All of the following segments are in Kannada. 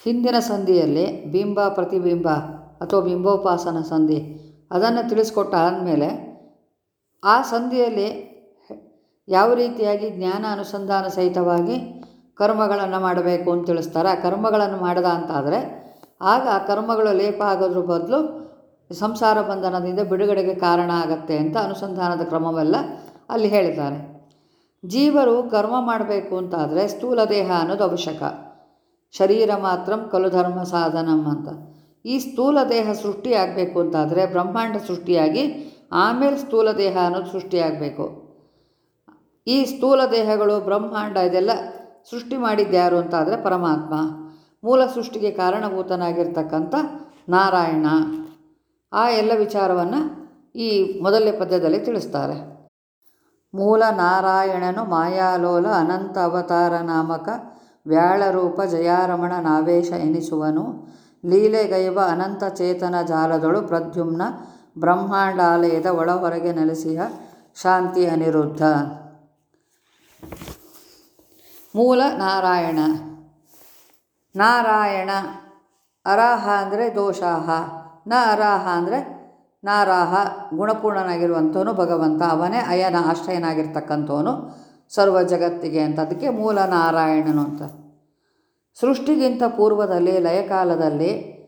ಹಿಂದಿನ ಸಂಧಿಯಲ್ಲಿ ಬಿಂಬ ಪ್ರತಿಬಿಂಬ ಅಥವಾ ಬಿಂಬೋಪಾಸನ ಸಂಧಿ ಅದನ್ನು ತಿಳಿಸ್ಕೊಟ್ಟ ಆದಮೇಲೆ ಆ ಸಂಧಿಯಲ್ಲಿ ಯಾವ ರೀತಿಯಾಗಿ ಜ್ಞಾನ ಅನುಸಂಧಾನ ಸಹಿತವಾಗಿ ಕರ್ಮಗಳನ್ನು ಮಾಡಬೇಕು ಅಂತ ತಿಳಿಸ್ತಾರೆ ಆ ಕರ್ಮಗಳನ್ನು ಮಾಡದ ಅಂತಾದರೆ ಆಗ ಆ ಕರ್ಮಗಳು ಲೇಪ ಆಗೋದ್ರ ಬದಲು ಸಂಸಾರ ಬಂಧನದಿಂದ ಬಿಡುಗಡೆಗೆ ಕಾರಣ ಆಗತ್ತೆ ಅಂತ ಅನುಸಂಧಾನದ ಕ್ರಮವೆಲ್ಲ ಅಲ್ಲಿ ಹೇಳಿದ್ದಾರೆ ಜೀವರು ಕರ್ಮ ಮಾಡಬೇಕು ಅಂತಾದರೆ ಸ್ಥೂಲ ದೇಹ ಅನ್ನೋದು ಅವಶ್ಯಕ ಶರೀರ ಮಾತ್ರ ಕಲು ಧರ್ಮ ಸಾಧನಂ ಅಂತ ಈ ಸ್ಥೂಲ ದೇಹ ಸೃಷ್ಟಿಯಾಗಬೇಕು ಅಂತಾದರೆ ಬ್ರಹ್ಮಾಂಡ ಸೃಷ್ಟಿಯಾಗಿ ಆಮೇಲೆ ಸ್ಥೂಲ ದೇಹ ಅನ್ನೋದು ಸೃಷ್ಟಿಯಾಗಬೇಕು ಈ ಸ್ಥೂಲ ದೇಹಗಳು ಬ್ರಹ್ಮಾಂಡ ಇದೆಲ್ಲ ಸೃಷ್ಟಿ ಮಾಡಿದ್ಯಾರು ಅಂತಾದರೆ ಪರಮಾತ್ಮ ಮೂಲ ಸೃಷ್ಟಿಗೆ ಕಾರಣಭೂತನಾಗಿರ್ತಕ್ಕಂಥ ನಾರಾಯಣ ಆ ಎಲ್ಲ ವಿಚಾರವನ್ನು ಈ ಮೊದಲನೇ ಪದ್ಯದಲ್ಲಿ ತಿಳಿಸ್ತಾರೆ ಮೂಲ ನಾರಾಯಣನು ಮಾಯಾಲೋಲ ಅನಂತ ಅವತಾರ ನಾಮಕ ವ್ಯಾಳರೂಪ ಜಯಾರಮಣ ನಾವೇಶ ಎನಿಸುವನು ಲೀಲೆಗೈವ ಅನಂತ ಚೇತನ ಜಾಲದಳು ಪ್ರದ್ಯುಮ್ನ ಬ್ರಹ್ಮಾಂಡಾಲಯದ ಒಳಹೊರಗೆ ನೆಲೆಸಿಯ ಶಾಂತಿ ಅನಿರುದ್ಧ ಮೂಲ ನಾರಾಯಣ ನಾರಾಯಣ ಅರಾಹ ಅಂದರೆ ದೋಷಾಹ ನ ಅರಾಹ ಅಂದರೆ ನಾರಾಹ ಗುಣಪೂರ್ಣನಾಗಿರುವಂಥವನು ಭಗವಂತ ಅವನೇ ಅಯನ ಆಶ್ರಯನಾಗಿರ್ತಕ್ಕಂಥವನು ಸರ್ವ ಜಗತ್ತಿಗೆ ಅಂತ ಅದಕ್ಕೆ ಮೂಲ ನಾರಾಯಣನು ಅಂತ ಸೃಷ್ಟಿಗಿಂತ ಪೂರ್ವದಲ್ಲಿ ಲಯಕಾಲದಲ್ಲಿ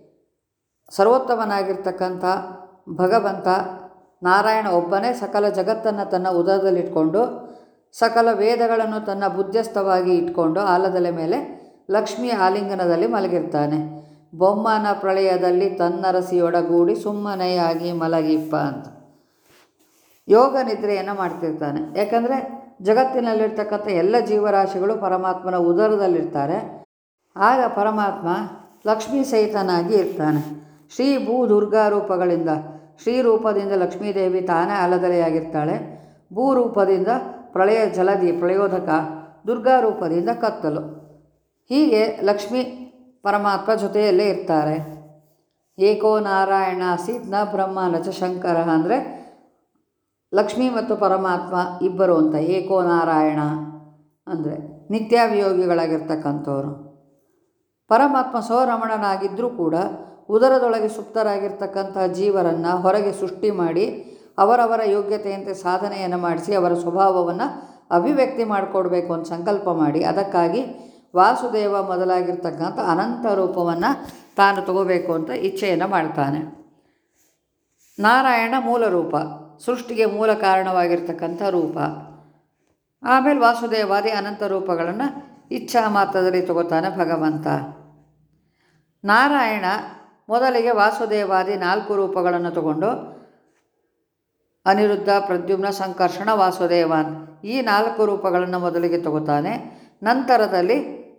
ಸರ್ವೋತ್ತಮನಾಗಿರ್ತಕ್ಕಂಥ ಭಗವಂತ ನಾರಾಯಣ ಒಬ್ಬನೇ ಸಕಲ ಜಗತ್ತನ್ನು ತನ್ನ ಉದರದಲ್ಲಿಟ್ಕೊಂಡು ಸಕಲ ವೇದಗಳನ್ನು ತನ್ನ ಬುದ್ಧ್ಯಸ್ಥವಾಗಿ ಇಟ್ಕೊಂಡು ಆಲದಲೆ ಮೇಲೆ ಲಕ್ಷ್ಮಿ ಆಲಿಂಗನದಲ್ಲಿ ಮಲಗಿರ್ತಾನೆ ಬೊಮ್ಮನ ಪ್ರಳಯದಲ್ಲಿ ತನ್ನರಸಿಯೊಡಗೂಡಿ ಸುಮ್ಮನೆಯಾಗಿ ಮಲಗಿಪ್ಪ ಅಂತ ಯೋಗ ನಿದ್ರೆಯನ್ನು ಮಾಡ್ತಿರ್ತಾನೆ ಯಾಕಂದರೆ ಜಗತ್ತಿನಲ್ಲಿರ್ತಕ್ಕಂಥ ಎಲ್ಲ ಜೀವರಾಶಿಗಳು ಪರಮಾತ್ಮನ ಉದರದಲ್ಲಿರ್ತಾರೆ ಆಗ ಪರಮಾತ್ಮ ಲಕ್ಷ್ಮೀ ಸಹಿತನಾಗಿ ಇರ್ತಾನೆ ಶ್ರೀ ಭೂ ದುರ್ಗಾ ರೂಪಗಳಿಂದ ಶ್ರೀ ರೂಪದಿಂದ ಲಕ್ಷ್ಮೀದೇವಿ ತಾನೇ ಅಲದಲೆಯಾಗಿರ್ತಾಳೆ ಭೂ ರೂಪದಿಂದ ಪ್ರಳಯ ಜಲದಿ ಪ್ರಳಯೋದಕ ದುರ್ಗಾ ರೂಪದಿಂದ ಕತ್ತಲು ಹೀಗೆ ಲಕ್ಷ್ಮೀ ಪರಮಾತ್ಮ ಜೊತೆಯಲ್ಲೇ ಇರ್ತಾರೆ ಏಕೋ ನಾರಾಯಣ ಆಸೀತ್ ನ ಬ್ರಹ್ಮ ನ ಚ ಶಂಕರ ಅಂದರೆ ಲಕ್ಷ್ಮೀ ಮತ್ತು ಪರಮಾತ್ಮ ಇಬ್ಬರು ಅಂತ ಏಕೋ ನಾರಾಯಣ ಅಂದರೆ ನಿತ್ಯಾವಿಯೋಗಿಗಳಾಗಿರ್ತಕ್ಕಂಥವ್ರು ಪರಮಾತ್ಮ ಸ್ವರಮಣನಾಗಿದ್ದರೂ ಕೂಡ ಉದರದೊಳಗೆ ಸುಪ್ತರಾಗಿರ್ತಕ್ಕಂಥ ಜೀವರನ್ನು ಹೊರಗೆ ಸೃಷ್ಟಿ ಮಾಡಿ ಅವರವರ ಯೋಗ್ಯತೆಯಂತೆ ಸಾಧನೆಯನ್ನು ಮಾಡಿಸಿ ಅವರ ಸ್ವಭಾವವನ್ನು ಅಭಿವ್ಯಕ್ತಿ ಮಾಡಿಕೊಡ್ಬೇಕು ಅಂತ ಸಂಕಲ್ಪ ಮಾಡಿ ಅದಕ್ಕಾಗಿ ವಾಸುದೇವ ಮೊದಲಾಗಿರ್ತಕ್ಕಂಥ ಅನಂತ ರೂಪವನ್ನು ತಾನು ತಗೋಬೇಕು ಅಂತ ಇಚ್ಛೆಯನ್ನು ಮಾಡ್ತಾನೆ ನಾರಾಯಣ ಮೂಲ ರೂಪ ಸೃಷ್ಟಿಗೆ ಮೂಲ ಕಾರಣವಾಗಿರ್ತಕ್ಕಂಥ ರೂಪ ಆಮೇಲೆ ವಾಸುದೇವಾದಿ ಅನಂತ ರೂಪಗಳನ್ನು ಇಚ್ಛಾ ಮಾತ್ರದಲ್ಲಿ ತಗೋತಾನೆ ಭಗವಂತ ನಾರಾಯಣ ಮೊದಲಿಗೆ ವಾಸುದೇವಾದಿ ನಾಲ್ಕು ರೂಪಗಳನ್ನು ತಗೊಂಡು ಅನಿರುದ್ಧ ಪ್ರದ್ಯುಮ್ನ ಸಂಕರ್ಷಣ ವಾಸುದೇವಾನ್ ಈ ನಾಲ್ಕು ರೂಪಗಳನ್ನು ಮೊದಲಿಗೆ ತಗೋತಾನೆ ನಂತರದಲ್ಲಿ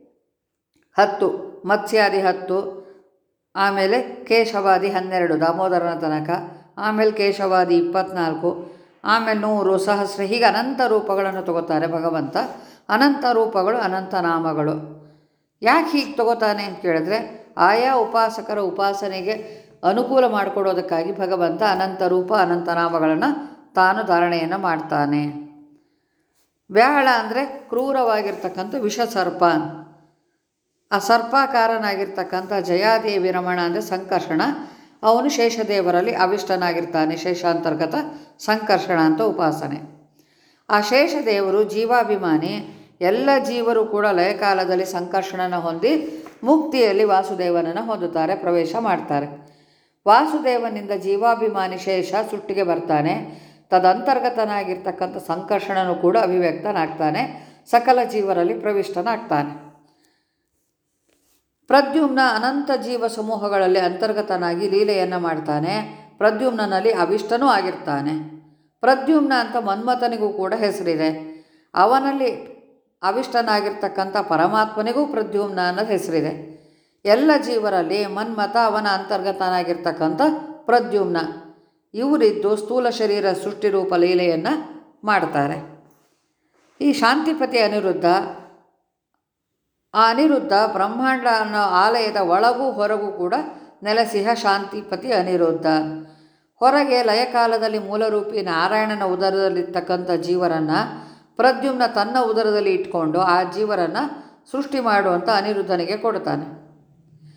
ಹತ್ತು ಮತ್ಸ್ಯಾದಿ ಹತ್ತು ಆಮೇಲೆ ಕೇಶವಾದಿ ಹನ್ನೆರಡು ದಾಮೋದರನ ತನಕ ಆಮೇಲೆ ಕೇಶವಾದಿ ಇಪ್ಪತ್ನಾಲ್ಕು ಆಮೇಲೆ ನೂರು ಸಹಸ್ರ ಹೀಗೆ ಅನಂತ ರೂಪಗಳನ್ನು ತಗೋತಾರೆ ಭಗವಂತ ಅನಂತ ರೂಪಗಳು ಅನಂತ ನಾಮಗಳು ಯಾಕೆ ಹೀಗೆ ತಗೋತಾನೆ ಅಂತ ಕೇಳಿದ್ರೆ ಆಯಾ ಉಪಾಸಕರ ಉಪಾಸನೆಗೆ ಅನುಕೂಲ ಮಾಡಿಕೊಡೋದಕ್ಕಾಗಿ ಭಗವಂತ ಅನಂತ ರೂಪ ಅನಂತ ನಾಮಗಳನ್ನು ತಾನು ಧಾರಣೆಯನ್ನು ಮಾಡ್ತಾನೆ ವ್ಯಾಳ ಅಂದರೆ ಕ್ರೂರವಾಗಿರ್ತಕ್ಕಂಥ ವಿಷ ಸರ್ಪ ಆ ಸರ್ಪಾಕಾರನಾಗಿರ್ತಕ್ಕಂಥ ಜಯಾದೇವಿ ರಮಣ ಅಂದರೆ ಸಂಕರ್ಷಣ ಅವನು ಶೇಷದೇವರಲ್ಲಿ ಅವಿಷ್ಟನಾಗಿರ್ತಾನೆ ಶೇಷಾಂತರ್ಗತ ಸಂಕರ್ಷಣ ಅಂತ ಉಪಾಸನೆ ಆ ಶೇಷದೇವರು ಜೀವಾಭಿಮಾನಿ ಎಲ್ಲ ಜೀವರು ಕೂಡ ಲಯಕಾಲದಲ್ಲಿ ಸಂಕರ್ಷಣನ ಹೊಂದಿ ಮುಕ್ತಿಯಲ್ಲಿ ವಾಸುದೇವನನ್ನು ಹೊಂದುತ್ತಾರೆ ಪ್ರವೇಶ ಮಾಡ್ತಾರೆ ವಾಸುದೇವನಿಂದ ಜೀವಾಭಿಮಾನಿ ಶೇಷ ಸುಟ್ಟಿಗೆ ಬರ್ತಾನೆ ತದಂತರ್ಗತನಾಗಿರ್ತಕ್ಕಂಥ ಸಂಕರ್ಷಣನು ಕೂಡ ಅಭಿವ್ಯಕ್ತನಾಗ್ತಾನೆ ಸಕಲ ಜೀವರಲ್ಲಿ ಪ್ರವಿಷ್ಟನಾಗ್ತಾನೆ ಪ್ರದ್ಯುಮ್ನ ಅನಂತ ಜೀವ ಸಮೂಹಗಳಲ್ಲಿ ಅಂತರ್ಗತನಾಗಿ ಲೀಲೆಯನ್ನು ಮಾಡ್ತಾನೆ ಪ್ರದ್ಯುಮ್ನಲ್ಲಿ ಅವಿಷ್ಟನೂ ಆಗಿರ್ತಾನೆ ಪ್ರದ್ಯುಮ್ನ ಅಂತ ಮನ್ಮಥನಿಗೂ ಕೂಡ ಹೆಸರಿದೆ ಅವನಲ್ಲಿ ಅವಿಷ್ಟನಾಗಿರ್ತಕ್ಕಂಥ ಪರಮಾತ್ಮನಿಗೂ ಪ್ರದ್ಯುಮ್ನ ಅನ್ನೋದು ಹೆಸರಿದೆ ಎಲ್ಲ ಜೀವರಲ್ಲಿ ಮನ್ಮಥ ಅವನ ಅಂತರ್ಗತನಾಗಿರ್ತಕ್ಕಂಥ ಪ್ರದ್ಯುಮ್ನ ಇವರಿದ್ದು ಸ್ಥೂಲ ಶರೀರ ಸೃಷ್ಟಿರೂಪ ಲೀಲೆಯನ್ನು ಮಾಡ್ತಾರೆ ಈ ಶಾಂತಿಪತಿ ಅನಿರುದ್ಧ ಆ ಅನಿರುದ್ಧ ಬ್ರಹ್ಮಾಂಡ ಅನ್ನೋ ಆಲಯದ ಒಳಗೂ ಹೊರಗೂ ಕೂಡ ನೆಲೆಸಿಹ ಶಾಂತಿಪತಿ ಅನಿರುದ್ಧ ಹೊರಗೆ ಲಯಕಾಲದಲ್ಲಿ ಮೂಲರೂಪಿ ನಾರಾಯಣನ ಉದರದಲ್ಲಿರ್ತಕ್ಕಂಥ ಜೀವರನ್ನು ಪ್ರದ್ಯುಮ್ನ ತನ್ನ ಉದರದಲ್ಲಿ ಇಟ್ಕೊಂಡು ಆ ಜೀವರನ್ನು ಸೃಷ್ಟಿ ಮಾಡುವಂಥ ಅನಿರುದ್ಧನಿಗೆ ಕೊಡ್ತಾನೆ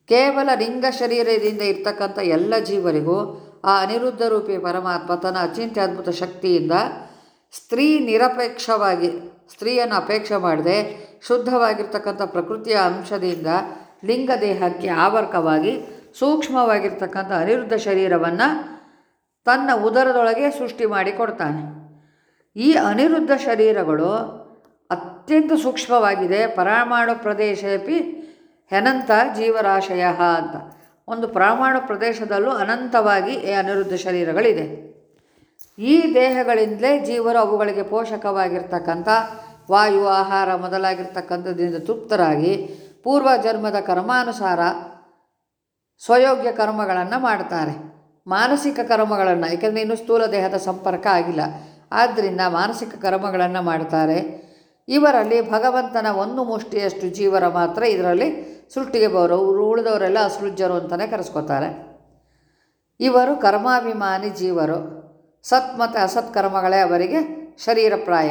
ಕೇವಲ ಲಿಂಗ ಶರೀರದಿಂದ ಇರ್ತಕ್ಕಂಥ ಎಲ್ಲ ಜೀವರಿಗೂ ಆ ಅನಿರುದ್ಧ ರೂಪಿ ಪರಮಾತ್ಮ ತನ್ನ ಅಚಿಂತ್ಯ ಅದ್ಭುತ ಶಕ್ತಿಯಿಂದ ಸ್ತ್ರೀ ನಿರಪೇಕ್ಷವಾಗಿ ಸ್ತ್ರೀಯನ್ನು ಅಪೇಕ್ಷೆ ಮಾಡದೆ ಶುದ್ಧವಾಗಿರ್ತಕ್ಕಂಥ ಪ್ರಕೃತಿಯ ಅಂಶದಿಂದ ಲಿಂಗ ದೇಹಕ್ಕೆ ಆವರ್ಕವಾಗಿ ಸೂಕ್ಷ್ಮವಾಗಿರ್ತಕ್ಕಂಥ ಅನಿರುದ್ಧ ಶರೀರವನ್ನು ತನ್ನ ಉದರದೊಳಗೆ ಸೃಷ್ಟಿ ಮಾಡಿ ಕೊಡ್ತಾನೆ ಈ ಅನಿರುದ್ಧ ಶರೀರಗಳು ಅತ್ಯಂತ ಸೂಕ್ಷ್ಮವಾಗಿದೆ ಪರಮಾಣು ಪ್ರದೇಶಪಿ ಅನಂತ ಜೀವರಾಶಯ ಅಂತ ಒಂದು ಪರಮಾಣು ಪ್ರದೇಶದಲ್ಲೂ ಅನಂತವಾಗಿ ಈ ಅನಿರುದ್ಧ ಶರೀರಗಳಿದೆ ಈ ದೇಹಗಳಿಂದಲೇ ಜೀವರು ಅವುಗಳಿಗೆ ಪೋಷಕವಾಗಿರ್ತಕ್ಕಂಥ ವಾಯು ಆಹಾರ ಮೊದಲಾಗಿರ್ತಕ್ಕಂಥದ್ರಿಂದ ತೃಪ್ತರಾಗಿ ಪೂರ್ವ ಜನ್ಮದ ಕರ್ಮಾನುಸಾರ ಸ್ವಯೋಗ್ಯ ಕರ್ಮಗಳನ್ನು ಮಾಡ್ತಾರೆ ಮಾನಸಿಕ ಕರ್ಮಗಳನ್ನು ಏಕೆಂದರೆ ಇನ್ನೂ ಸ್ಥೂಲ ದೇಹದ ಸಂಪರ್ಕ ಆಗಿಲ್ಲ ಆದ್ದರಿಂದ ಮಾನಸಿಕ ಕರ್ಮಗಳನ್ನು ಮಾಡ್ತಾರೆ ಇವರಲ್ಲಿ ಭಗವಂತನ ಒಂದು ಮುಷ್ಟಿಯಷ್ಟು ಜೀವರ ಮಾತ್ರ ಇದರಲ್ಲಿ ಸೃಷ್ಟಿಗೆ ಬರೋರು ಉಳಿದವರೆಲ್ಲ ಅಸೃಜ್ಯರು ಅಂತಲೇ ಕರೆಸ್ಕೋತಾರೆ ಇವರು ಕರ್ಮಾಭಿಮಾನಿ ಜೀವರು ಸತ್ ಮತ್ತು ಅಸತ್ ಕರ್ಮಗಳೇ ಅವರಿಗೆ ಶರೀರಪ್ರಾಯ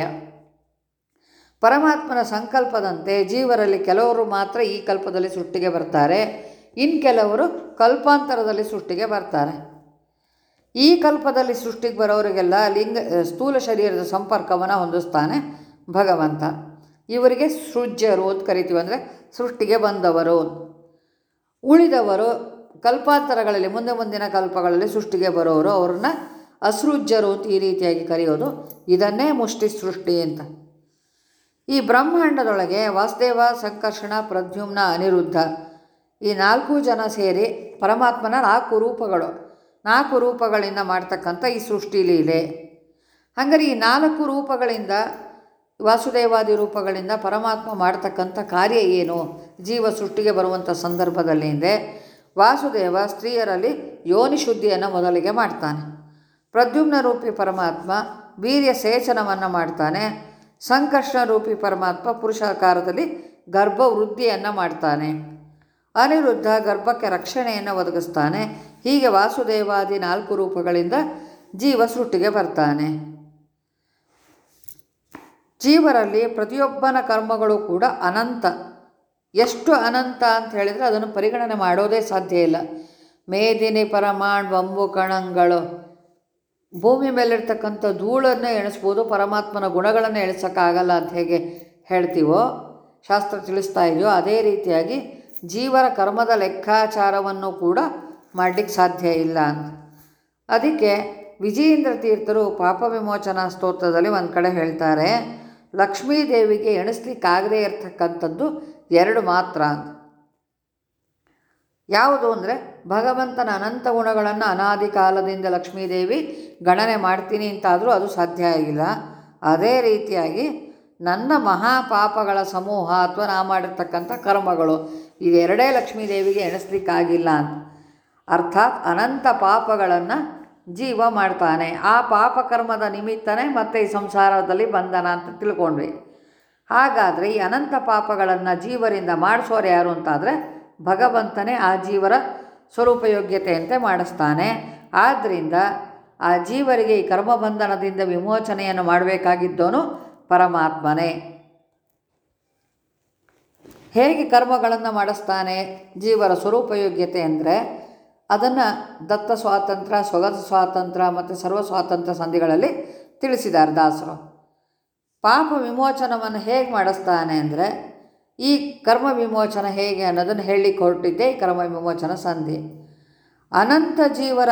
ಪರಮಾತ್ಮನ ಸಂಕಲ್ಪದಂತೆ ಜೀವರಲ್ಲಿ ಕೆಲವರು ಮಾತ್ರ ಈ ಕಲ್ಪದಲ್ಲಿ ಸೃಷ್ಟಿಗೆ ಬರ್ತಾರೆ ಇನ್ನು ಕೆಲವರು ಕಲ್ಪಾಂತರದಲ್ಲಿ ಸೃಷ್ಟಿಗೆ ಬರ್ತಾರೆ ಈ ಕಲ್ಪದಲ್ಲಿ ಸೃಷ್ಟಿಗೆ ಬರೋರಿಗೆಲ್ಲ ಲಿಂಗ ಸ್ಥೂಲ ಶರೀರದ ಸಂಪರ್ಕವನ್ನು ಹೊಂದಿಸ್ತಾನೆ ಭಗವಂತ ಇವರಿಗೆ ಸೃಜ್ಯರು ಅಂತ ಕರಿತೀವಿ ಅಂದರೆ ಸೃಷ್ಟಿಗೆ ಬಂದವರು ಉಳಿದವರು ಕಲ್ಪಾಂತರಗಳಲ್ಲಿ ಮುಂದೆ ಮುಂದಿನ ಕಲ್ಪಗಳಲ್ಲಿ ಸೃಷ್ಟಿಗೆ ಬರೋರು ಅವ್ರನ್ನ ಅಸೃಜ್ಯರು ಅಂತ ಈ ರೀತಿಯಾಗಿ ಕರೆಯೋದು ಇದನ್ನೇ ಮುಷ್ಟಿ ಸೃಷ್ಟಿ ಅಂತ ಈ ಬ್ರಹ್ಮಾಂಡದೊಳಗೆ ವಾಸುದೇವ ಸಂಕರ್ಷಣ ಪ್ರದ್ಯುಮ್ನ ಅನಿರುದ್ಧ ಈ ನಾಲ್ಕು ಜನ ಸೇರಿ ಪರಮಾತ್ಮನ ನಾಲ್ಕು ರೂಪಗಳು ನಾಲ್ಕು ರೂಪಗಳಿಂದ ಮಾಡ್ತಕ್ಕಂಥ ಈ ಸೃಷ್ಟಿ ಲೀಲೆ ಹಾಗಾದ್ರೆ ಈ ನಾಲ್ಕು ರೂಪಗಳಿಂದ ವಾಸುದೇವಾದಿ ರೂಪಗಳಿಂದ ಪರಮಾತ್ಮ ಮಾಡ್ತಕ್ಕಂಥ ಕಾರ್ಯ ಏನು ಜೀವ ಸೃಷ್ಟಿಗೆ ಬರುವಂಥ ಸಂದರ್ಭದಲ್ಲಿ ಹಿಂದೆ ವಾಸುದೇವ ಸ್ತ್ರೀಯರಲ್ಲಿ ಯೋನಿ ಶುದ್ಧಿಯನ್ನು ಮೊದಲಿಗೆ ಮಾಡ್ತಾನೆ ಪ್ರದ್ಯುಮ್ನ ರೂಪಿ ಪರಮಾತ್ಮ ವೀರ್ಯ ಸೇಚನವನ್ನು ಮಾಡ್ತಾನೆ ಸಂಕರ್ಷಣ ರೂಪಿ ಪರಮಾತ್ಮ ಪುರುಷಾಕಾರದಲ್ಲಿ ಗರ್ಭ ವೃದ್ಧಿಯನ್ನು ಮಾಡ್ತಾನೆ ಅನಿರುದ್ಧ ಗರ್ಭಕ್ಕೆ ರಕ್ಷಣೆಯನ್ನು ಒದಗಿಸ್ತಾನೆ ಹೀಗೆ ವಾಸುದೇವಾದಿ ನಾಲ್ಕು ರೂಪಗಳಿಂದ ಜೀವ ಸೃಷ್ಟಿಗೆ ಬರ್ತಾನೆ ಜೀವರಲ್ಲಿ ಪ್ರತಿಯೊಬ್ಬನ ಕರ್ಮಗಳು ಕೂಡ ಅನಂತ ಎಷ್ಟು ಅನಂತ ಅಂತ ಹೇಳಿದರೆ ಅದನ್ನು ಪರಿಗಣನೆ ಮಾಡೋದೇ ಸಾಧ್ಯ ಇಲ್ಲ ಮೇದಿನಿ ಪರಮಾಣ್ ಬಂಬು ಕಣಂಗಳು ಭೂಮಿ ಮೇಲಿರ್ತಕ್ಕಂಥ ಧೂಳನ್ನು ಎಣಿಸ್ಬೋದು ಪರಮಾತ್ಮನ ಗುಣಗಳನ್ನು ಎಣಿಸೋಕ್ಕಾಗಲ್ಲ ಅಂತ ಹೇಗೆ ಹೇಳ್ತೀವೋ ಶಾಸ್ತ್ರ ತಿಳಿಸ್ತಾ ಇದೆಯೋ ಅದೇ ರೀತಿಯಾಗಿ ಜೀವರ ಕರ್ಮದ ಲೆಕ್ಕಾಚಾರವನ್ನು ಕೂಡ ಮಾಡಲಿಕ್ಕೆ ಸಾಧ್ಯ ಇಲ್ಲ ಅಂತ ಅದಕ್ಕೆ ವಿಜಯೇಂದ್ರ ತೀರ್ಥರು ಪಾಪ ವಿಮೋಚನಾ ಸ್ತೋತ್ರದಲ್ಲಿ ಒಂದು ಕಡೆ ಹೇಳ್ತಾರೆ ಲಕ್ಷ್ಮೀ ದೇವಿಗೆ ಎಣಿಸ್ಲಿಕ್ಕಾಗದೇ ಇರತಕ್ಕಂಥದ್ದು ಎರಡು ಮಾತ್ರ ಅಂತ ಯಾವುದು ಅಂದರೆ ಭಗವಂತನ ಅನಂತ ಗುಣಗಳನ್ನು ಅನಾದಿ ಕಾಲದಿಂದ ಲಕ್ಷ್ಮೀದೇವಿ ಗಣನೆ ಮಾಡ್ತೀನಿ ಅಂತಾದರೂ ಅದು ಸಾಧ್ಯ ಆಗಿಲ್ಲ ಅದೇ ರೀತಿಯಾಗಿ ನನ್ನ ಮಹಾಪಾಪಗಳ ಸಮೂಹ ಅಥವಾ ನಾ ಮಾಡಿರ್ತಕ್ಕಂಥ ಕರ್ಮಗಳು ಇದೆರಡೇ ಲಕ್ಷ್ಮೀದೇವಿಗೆ ಎಣಿಸ್ಲಿಕ್ಕಾಗಿಲ್ಲ ಅಂತ ಅರ್ಥಾತ್ ಅನಂತ ಪಾಪಗಳನ್ನು ಜೀವ ಮಾಡ್ತಾನೆ ಆ ಪಾಪಕರ್ಮದ ನಿಮಿತ್ತನೇ ಮತ್ತೆ ಈ ಸಂಸಾರದಲ್ಲಿ ಬಂಧನ ಅಂತ ತಿಳ್ಕೊಂಡ್ವಿ ಹಾಗಾದರೆ ಈ ಅನಂತ ಪಾಪಗಳನ್ನು ಜೀವರಿಂದ ಮಾಡಿಸೋರು ಯಾರು ಅಂತಾದರೆ ಭಗವಂತನೇ ಆ ಜೀವರ ಸ್ವರೂಪಯೋಗ್ಯತೆಯಂತೆ ಮಾಡಿಸ್ತಾನೆ ಆದ್ದರಿಂದ ಆ ಜೀವರಿಗೆ ಈ ಕರ್ಮಬಂಧನದಿಂದ ವಿಮೋಚನೆಯನ್ನು ಮಾಡಬೇಕಾಗಿದ್ದವನು ಪರಮಾತ್ಮನೇ ಹೇಗೆ ಕರ್ಮಗಳನ್ನು ಮಾಡಿಸ್ತಾನೆ ಜೀವರ ಸ್ವರೂಪಯೋಗ್ಯತೆ ಅಂದರೆ ಅದನ್ನು ದತ್ತ ಸ್ವಾತಂತ್ರ್ಯ ಸ್ವಗತ ಸ್ವಾತಂತ್ರ್ಯ ಮತ್ತು ಸರ್ವ ಸ್ವಾತಂತ್ರ್ಯ ಸಂಧಿಗಳಲ್ಲಿ ತಿಳಿಸಿದ್ದಾರೆ ದಾಸರು ಪಾಪ ವಿಮೋಚನವನ್ನು ಹೇಗೆ ಮಾಡಿಸ್ತಾನೆ ಅಂದರೆ ಈ ಕರ್ಮ ವಿಮೋಚನ ಹೇಗೆ ಅನ್ನೋದನ್ನು ಹೇಳಲಿಕ್ಕೆ ಹೊರಟಿದ್ದೆ ಈ ಕರ್ಮ ವಿಮೋಚನ ಸಂಧಿ ಅನಂತ ಜೀವರ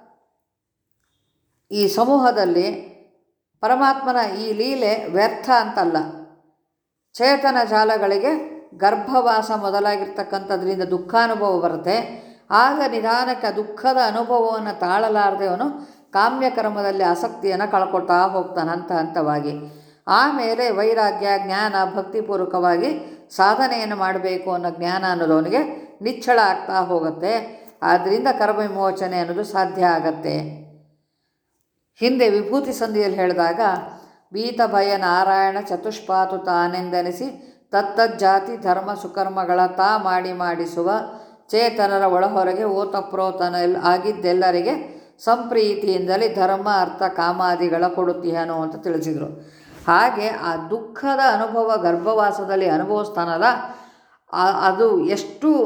ಈ ಸಮೂಹದಲ್ಲಿ ಪರಮಾತ್ಮನ ಈ ಲೀಲೆ ವ್ಯರ್ಥ ಅಂತಲ್ಲ ಚೇತನ ಜಾಲಗಳಿಗೆ ಗರ್ಭವಾಸ ಮೊದಲಾಗಿರ್ತಕ್ಕಂಥದ್ರಿಂದ ದುಃಖಾನುಭವ ಬರುತ್ತೆ ಆಗ ನಿಧಾನಕ್ಕೆ ಆ ದುಃಖದ ಅನುಭವವನ್ನು ತಾಳಲಾರದೆ ಅವನು ಕಾಮ್ಯಕರ್ಮದಲ್ಲಿ ಆಸಕ್ತಿಯನ್ನು ಕಳ್ಕೊಳ್ತಾ ಹೋಗ್ತಾನೆ ಹಂತ ಹಂತವಾಗಿ ಆಮೇಲೆ ವೈರಾಗ್ಯ ಜ್ಞಾನ ಭಕ್ತಿಪೂರ್ವಕವಾಗಿ ಸಾಧನೆಯನ್ನು ಮಾಡಬೇಕು ಅನ್ನೋ ಜ್ಞಾನ ಅನ್ನೋದು ಅವನಿಗೆ ನಿಚ್ಚಳ ಆಗ್ತಾ ಹೋಗುತ್ತೆ ಆದ್ದರಿಂದ ಕರ್ಮ ವಿಮೋಚನೆ ಅನ್ನೋದು ಸಾಧ್ಯ ಆಗತ್ತೆ ಹಿಂದೆ ವಿಭೂತಿ ಸಂಧಿಯಲ್ಲಿ ಹೇಳಿದಾಗ ಭೀತ ಭಯ ನಾರಾಯಣ ಚತುಷ್ಪಾತು ತಾನೆಂದೆನಿಸಿ ತತ್ತಜ್ಜಾತಿ ಧರ್ಮ ಸುಕರ್ಮಗಳ ತಾ ಮಾಡಿ ಮಾಡಿಸುವ ಚೇತನರ ಒಳಹೊರಗೆ ಓತಪ್ರೋತನ ಎಲ್ ಆಗಿದ್ದೆಲ್ಲರಿಗೆ ಸಂಪ್ರೀತಿಯಿಂದಲೇ ಧರ್ಮ ಅರ್ಥ ಕಾಮಾದಿಗಳ ಕೊಡುತ್ತೀಯನು ಅಂತ ತಿಳಿಸಿದರು ಹಾಗೆ ಆ ದುಃಖದ ಅನುಭವ ಗರ್ಭವಾಸದಲ್ಲಿ ಅನುಭವಿಸ್ತಾನಲ್ಲ ಆ- ಅದು ಎಷ್ಟು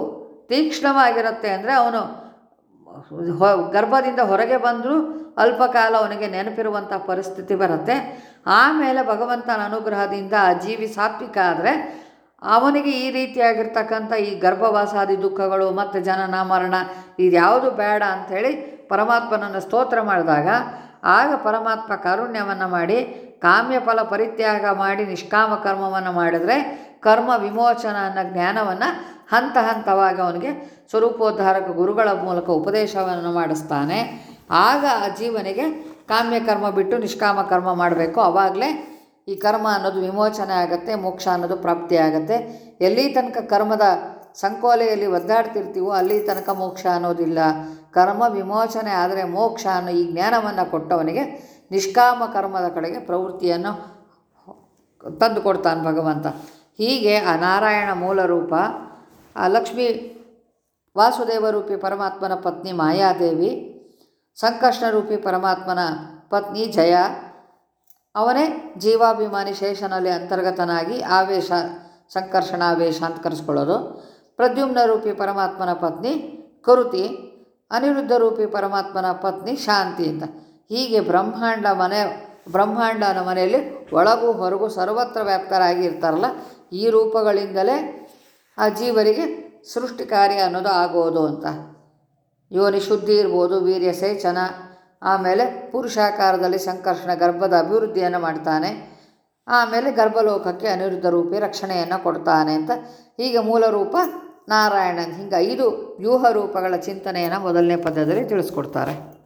ತೀಕ್ಷ್ಣವಾಗಿರುತ್ತೆ ಅಂದರೆ ಅವನು ಹೊ ಗರ್ಭದಿಂದ ಹೊರಗೆ ಬಂದರೂ ಅಲ್ಪ ಕಾಲ ಅವನಿಗೆ ನೆನಪಿರುವಂಥ ಪರಿಸ್ಥಿತಿ ಬರುತ್ತೆ ಆಮೇಲೆ ಭಗವಂತನ ಅನುಗ್ರಹದಿಂದ ಆ ಜೀವಿ ಸಾತ್ವಿಕ ಆದರೆ ಅವನಿಗೆ ಈ ರೀತಿಯಾಗಿರ್ತಕ್ಕಂಥ ಈ ಗರ್ಭವಾಸಾದಿ ದುಃಖಗಳು ಮತ್ತು ಜನನ ಮರಣ ಇದ್ಯಾವುದು ಬೇಡ ಅಂಥೇಳಿ ಪರಮಾತ್ಮನನ್ನು ಸ್ತೋತ್ರ ಮಾಡಿದಾಗ ಆಗ ಪರಮಾತ್ಮ ಕಾರುಣ್ಯವನ್ನು ಮಾಡಿ ಕಾಮ್ಯ ಫಲ ಪರಿತ್ಯಾಗ ಮಾಡಿ ನಿಷ್ಕಾಮ ಕರ್ಮವನ್ನು ಮಾಡಿದರೆ ಕರ್ಮ ವಿಮೋಚನ ಅನ್ನೋ ಜ್ಞಾನವನ್ನು ಹಂತ ಹಂತವಾಗಿ ಅವನಿಗೆ ಸ್ವರೂಪೋದ್ಧಾರಕ ಗುರುಗಳ ಮೂಲಕ ಉಪದೇಶವನ್ನು ಮಾಡಿಸ್ತಾನೆ ಆಗ ಆ ಜೀವನಿಗೆ ಕಾಮ್ಯ ಕರ್ಮ ಬಿಟ್ಟು ನಿಷ್ಕಾಮ ಕರ್ಮ ಮಾಡಬೇಕು ಆವಾಗಲೇ ಈ ಕರ್ಮ ಅನ್ನೋದು ವಿಮೋಚನೆ ಆಗುತ್ತೆ ಮೋಕ್ಷ ಅನ್ನೋದು ಪ್ರಾಪ್ತಿ ಆಗುತ್ತೆ ಎಲ್ಲಿ ತನಕ ಕರ್ಮದ ಸಂಕೋಲೆಯಲ್ಲಿ ಒದ್ದಾಡ್ತಿರ್ತೀವೋ ಅಲ್ಲಿ ತನಕ ಮೋಕ್ಷ ಅನ್ನೋದಿಲ್ಲ ಕರ್ಮ ವಿಮೋಚನೆ ಆದರೆ ಮೋಕ್ಷ ಅನ್ನೋ ಈ ಜ್ಞಾನವನ್ನು ಕೊಟ್ಟವನಿಗೆ ನಿಷ್ಕಾಮ ಕರ್ಮದ ಕಡೆಗೆ ಪ್ರವೃತ್ತಿಯನ್ನು ತಂದು ಕೊಡ್ತಾನೆ ಭಗವಂತ ಹೀಗೆ ಆ ನಾರಾಯಣ ಮೂಲ ರೂಪ ಆ ಲಕ್ಷ್ಮೀ ವಾಸುದೇವ ರೂಪಿ ಪರಮಾತ್ಮನ ಪತ್ನಿ ಮಾಯಾದೇವಿ ಸಂಕರ್ಷಣ ರೂಪಿ ಪರಮಾತ್ಮನ ಪತ್ನಿ ಜಯ ಅವನೇ ಜೀವಾಭಿಮಾನಿ ಶೇಷನಲ್ಲಿ ಅಂತರ್ಗತನಾಗಿ ಆವೇಶ ಸಂಕರ್ಷಣ ಆವೇಶ ಅಂತ ಕರೆಸ್ಕೊಳ್ಳೋದು ಪ್ರದ್ಯುಮ್ನ ರೂಪಿ ಪರಮಾತ್ಮನ ಪತ್ನಿ ಕರುತಿ ಅನಿರುದ್ಧ ರೂಪಿ ಪರಮಾತ್ಮನ ಪತ್ನಿ ಶಾಂತಿ ಅಂತ ಹೀಗೆ ಬ್ರಹ್ಮಾಂಡ ಮನೆ ಬ್ರಹ್ಮಾಂಡನ ಮನೆಯಲ್ಲಿ ಒಳಗೂ ಹೊರಗೂ ಸರ್ವತ್ರ ವ್ಯಾಪ್ತರಾಗಿ ಇರ್ತಾರಲ್ಲ ಈ ರೂಪಗಳಿಂದಲೇ ಆ ಜೀವರಿಗೆ ಸೃಷ್ಟಿ ಕಾರ್ಯ ಅನ್ನೋದು ಆಗೋದು ಅಂತ ಯೋನಿ ಶುದ್ಧಿ ಇರ್ಬೋದು ವೀರ್ಯ ಸೇಚನ ಆಮೇಲೆ ಪುರುಷಾಕಾರದಲ್ಲಿ ಸಂಕರ್ಷಣ ಗರ್ಭದ ಅಭಿವೃದ್ಧಿಯನ್ನು ಮಾಡ್ತಾನೆ ಆಮೇಲೆ ಗರ್ಭಲೋಕಕ್ಕೆ ಅನಿರುದ್ಧ ರೂಪಿ ರಕ್ಷಣೆಯನ್ನು ಕೊಡ್ತಾನೆ ಅಂತ ಹೀಗೆ ಮೂಲ ರೂಪ ನಾರಾಯಣನ್ ಹಿಂಗೆ ಐದು ವ್ಯೂಹ ರೂಪಗಳ ಚಿಂತನೆಯನ್ನು ಮೊದಲನೇ ಪದ್ಯದಲ್ಲಿ ತಿಳಿಸ್ಕೊಡ್ತಾರೆ